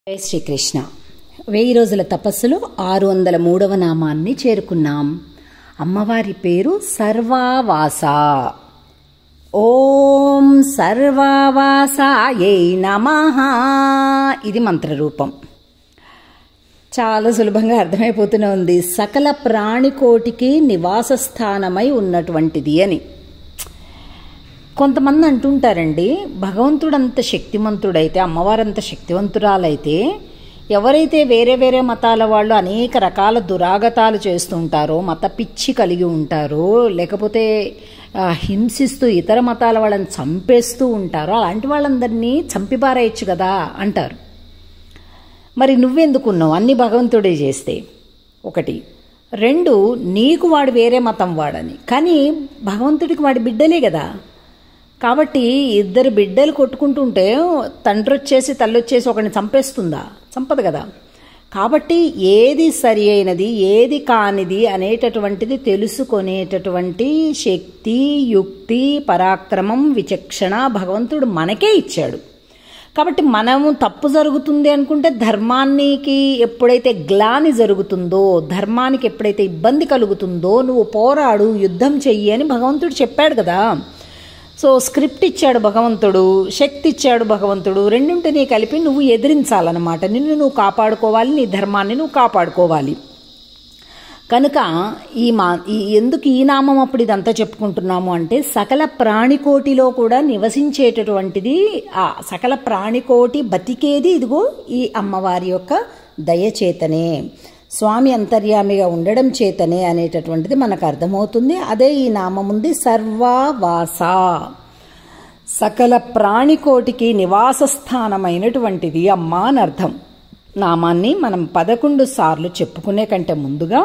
జై శ్రీకృష్ణ వెయ్యి రోజుల తపస్సులో ఆరు వందల మూడవ నామాన్ని చేరుకున్నాం అమ్మవారి పేరు సర్వావాస ఓం సర్వావాసాయై నమః ఇది మంత్రరూపం చాలా సులభంగా అర్థమైపోతూనే ఉంది సకల ప్రాణికోటికి నివాస స్థానమై ఉన్నటువంటిది అని కొంతమంది అంటుంటారండి భగవంతుడు అంత శక్తిమంతుడైతే అమ్మవారంత శక్తివంతురాలైతే ఎవరైతే వేరే వేరే మతాల వాళ్ళు అనేక రకాల దురాగతాలు చేస్తుంటారో మత పిచ్చి కలిగి ఉంటారో లేకపోతే ఆ, హింసిస్తూ ఇతర మతాల వాళ్ళని చంపేస్తూ ఉంటారో అలాంటి వాళ్ళందరినీ చంపిపారేయచ్చు కదా అంటారు మరి నువ్వెందుకున్నావు అన్ని భగవంతుడే చేస్తే ఒకటి రెండు నీకు వాడు వేరే మతం వాడని కానీ భగవంతుడికి వాడి బిడ్డలే కదా కాబట్టి ఇద్దరు బిడ్డలు కొట్టుకుంటుంటే తండ్రి వచ్చేసి తల్లి వచ్చేసి ఒకరిని చంపేస్తుందా చంపదు కదా కాబట్టి ఏది సరి అయినది ఏది కానిది అనేటటువంటిది తెలుసుకొనేటటువంటి శక్తి యుక్తి పరాక్రమం విచక్షణ భగవంతుడు మనకే ఇచ్చాడు కాబట్టి మనము తప్పు జరుగుతుంది అనుకుంటే ధర్మానికి ఎప్పుడైతే గ్లాని జరుగుతుందో ధర్మానికి ఎప్పుడైతే ఇబ్బంది కలుగుతుందో నువ్వు పోరాడు యుద్ధం చెయ్యి అని భగవంతుడు చెప్పాడు కదా సో స్క్రిప్ట్ ఇచ్చాడు భగవంతుడు శక్తి ఇచ్చాడు భగవంతుడు రెండింటినీ కలిపి నువ్వు ఎదిరించాలన్నమాట నిన్ను నువ్వు కాపాడుకోవాలి నీ ధర్మాన్ని నువ్వు కాపాడుకోవాలి కనుక ఈ మా ఈ ఎందుకు ఈ నామం అప్పుడు ఇదంతా చెప్పుకుంటున్నాము అంటే సకల ప్రాణికోటిలో కూడా నివసించేటటువంటిది ఆ సకల ప్రాణికోటి బతికేది ఇదిగో ఈ అమ్మవారి యొక్క దయచేతనే స్వామి అంతర్యామిగా ఉండడం చేతనే అనేటటువంటిది మనకు అర్థమవుతుంది అదే ఈ నామం ఉంది సర్వావాస సకల ప్రాణికోటికి నివాస స్థానమైనటువంటిది అమ్మ అని అర్థం నామాన్ని మనం పదకొండు సార్లు చెప్పుకునే కంటే ముందుగా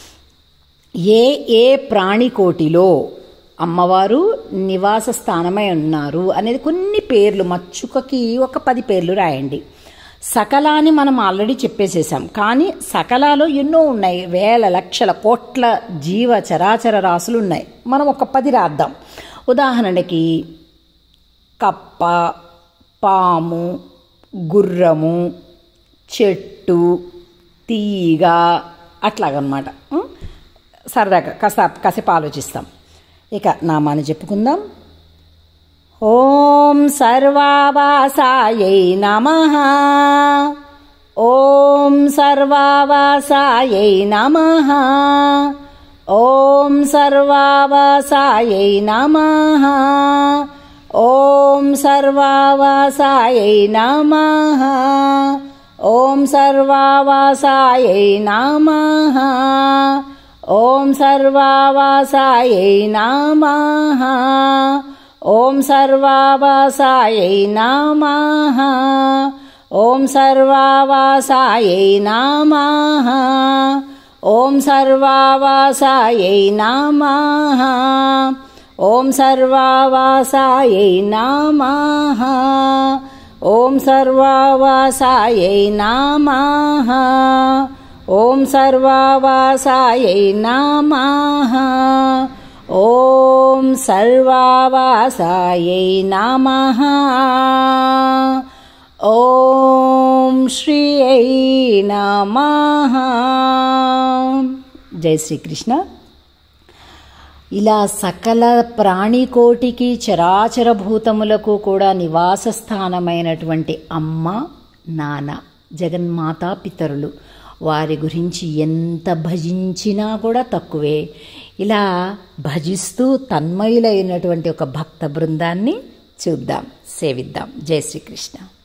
ఏ ఏ ప్రాణికోటిలో అమ్మవారు నివాస స్థానమై ఉన్నారు అనేది కొన్ని పేర్లు మచ్చుకకి ఒక పది పేర్లు రాయండి సకలాని మనం ఆల్రెడీ చెప్పేసేసాం కానీ సకలాలో ఎన్నో ఉన్నాయి వేల లక్షల కోట్ల జీవ చరాచర రాసులు ఉన్నాయి మనం ఒక పది రాద్దాం ఉదాహరణకి కప్ప పాము గుర్రము చెట్టు తీగ అట్లాగనమాట ఉం? సరదాగా కాస్త కాసేపు ఆలోచిస్తాం ఇక నామాన్ని చెప్పుకుందాం ఓం సర్వావాసాయై నమ ఓం సర్వావాసాయై నమ ఓం సర్వావాసాయై నమ ఓం సర్వావాసాయై నమ ఓం సర్వావాసాయై నమ ఓం సర్వావాసాయై నమ ఓం సర్వావాసాయై నమ ఓం సర్వావాసాయై నమ ఓం సర్వావాసాయై నమ ఓం సర్వావాసాయై నమ ఓం సర్వావాసాయై నమ ఓం సర్వావాసాయై నమ ఓం సర్వావాసాయై నమ ఓం శ్రీ నమ జై శ్రీకృష్ణ ఇలా సకల ప్రాణికోటికి చరాచర భూతములకు కూడా నివాస స్థానమైనటువంటి అమ్మ నాన్న జగన్మాతా పితరులు వారి గురించి ఎంత భజించినా కూడా తక్కువే ఇలా భజిస్తూ తన్మయులైనటువంటి ఒక భక్త బృందాన్ని చూద్దాం సేవిద్దాం జై శ్రీకృష్ణ